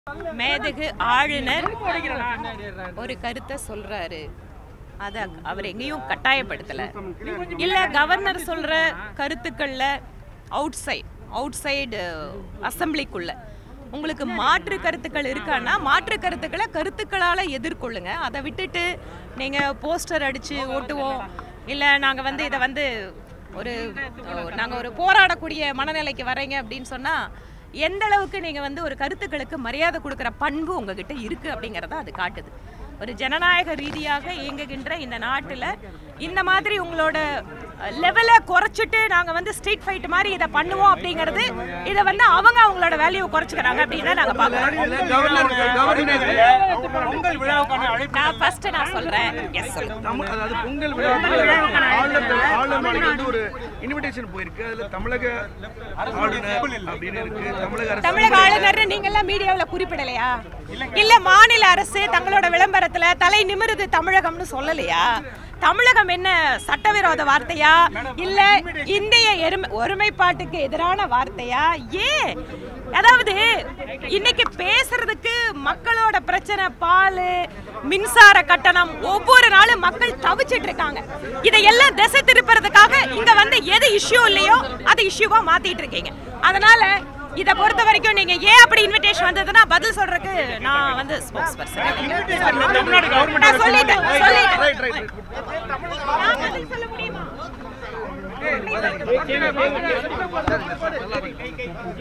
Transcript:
மேதகு ஆளுநர் ஒரு கருத்தை சொல்றாரு அத அவர் எங்கேயும் கட்டாயப்படுத்தல இல்ல கவர்னர் சொல்ற கருத்துக்கள்ல அவுட் சைட் அவுட் சைடு அசம்பிளிக்குள்ள உங்களுக்கு மாற்று கருத்துக்கள் இருக்கான்னா மாற்று கருத்துக்களை கருத்துக்களால எதிர்கொள்ளுங்க அதை விட்டுட்டு நீங்க போஸ்டர் அடிச்சு ஓட்டுவோம் இல்ல நாங்க வந்து இதை வந்து ஒரு நாங்க ஒரு போராடக்கூடிய மனநிலைக்கு வரீங்க அப்படின்னு சொன்னா எந்த அளவுக்கு நீங்க வந்து ஒரு கருத்துக்களுக்கு மரியாதை கொடுக்குற பண்பு உங்ககிட்ட இருக்கு அப்படிங்கறத அது காட்டுது ஒரு ஜனநாயக ரீதியாக இயங்குகின்ற இந்த நாட்டுல இந்த மாதிரி உங்களோட லெவலை குறைச்சிட்டு நாங்க வந்து ஸ்ட்ரீட் ஃபைட் மாதிரி இதை பண்ணுவோம் அப்படிங்கிறது இதை வந்து அவங்க அவங்களோட வேல்யூ குறைச்சிக்கிறாங்க அப்படின்னு நாங்க பாக்குறோம் கவர்னர் கவர்னர் பொங்கல் விழாவுக்கான அழைப்பு நான் ஃபர்ஸ்ட் நான் சொல்றேன் எஸ் சொல்லுங்க தமிழ் அதாவது பொங்கல் விழாவுக்கு ஆளுநர் ஆளுநர் மாளிகை வந்து ஒரு இன்விடேஷன் போயிருக்கு அதுல தமிழக ஆளுநர் அப்படின்னு இருக்கு தமிழக அரசு தமிழக ஆளுநர் நீங்க எல்லாம் மீடியாவுல குறிப்பிடலையா இல்ல மாநில அரசு தங்களோட விளம்பரத்துல தலை நிமிருது தமிழகம்னு சொல்லலையா தமிழகம் என்ன சட்டவிரோத வார்த்தையா இல்ல இந்திய எருமை ஒருமைப்பாட்டுக்கு எதிரான வார்த்தையா ஏன் அதாவது இன்னைக்கு பேசுறதுக்கு மக்களோட பிரச்சனை பால் மின்சார கட்டணம் ஒவ்வொரு நாளும் மக்கள் தவிச்சிட்டு இருக்காங்க இதையெல்லாம் திசை திருப்புறதுக்காக இங்க வந்து எது இஷ்யூ இல்லையோ அது இஷ்யூவா மாத்திட்டு இருக்கீங்க அதனால இத பொறுத்த வரைக்கும் நீங்க ஏன் அப்படி இன்விடேஷன் வந்ததுன்னா பதில் சொல்றதுக்கு நான் வந்து ஸ்போக்ஸ் பர்சன் தமிழ்நாடு கவர்மெண்ட் நான் சொல்லிட்டேன் சொல்லிட்டேன் ரைட் ரைட் ரைட் நான் பதில் சொல்ல முடியுமா